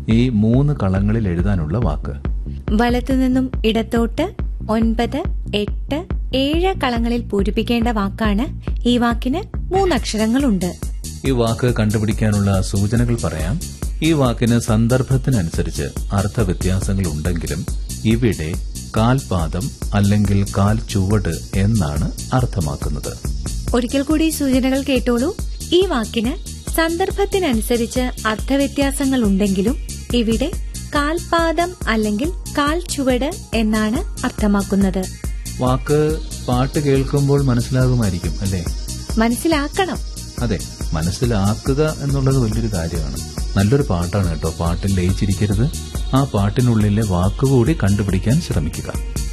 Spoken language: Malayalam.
ഈ മൂന്ന് കളങ്ങളിൽ എഴുതാനുള്ള വാക്ക് വലത്തുനിന്നും ഇടത്തോട്ട് ഒൻപത് എട്ട് ഏഴ് കളങ്ങളിൽ പൂരിപ്പിക്കേണ്ട വാക്കാണ് ഈ വാക്കിന് മൂന്നക്ഷരങ്ങളുണ്ട് ഈ വാക്ക് കണ്ടുപിടിക്കാനുള്ള സൂചനകൾ പറയാം ഈ വാക്കിന് സന്ദർഭത്തിനനുസരിച്ച് അർത്ഥവ്യത്യാസങ്ങൾ ഉണ്ടെങ്കിലും ഇവിടെ കാൽപാദം അല്ലെങ്കിൽ കാൽ ചുവട് എന്നാണ് അർത്ഥമാക്കുന്നത് ഒരിക്കൽ കൂടി സൂചനകൾ കേട്ടോളൂ ഈ വാക്കിന് സന്ദർഭത്തിനനുസരിച്ച് അർത്ഥവ്യത്യാസങ്ങൾ ഉണ്ടെങ്കിലും ഇവിടെ കാൽപാദം അല്ലെങ്കിൽ കാൽ ചുവട് എന്നാണ് അർത്ഥമാക്കുന്നത് വാക്ക് പാട്ട് കേൾക്കുമ്പോൾ മനസ്സിലാകുമായിരിക്കും അല്ലേ മനസ്സിലാക്കണം അതെ മനസ്സിലാക്കുക എന്നുള്ളത് വലിയൊരു കാര്യമാണ് നല്ലൊരു പാട്ടാണ് കേട്ടോ പാട്ടിൽ ലയിച്ചിരിക്കരുത് ആ പാട്ടിനുള്ളിലെ വാക്കുകൂടി കണ്ടുപിടിക്കാൻ ശ്രമിക്കുക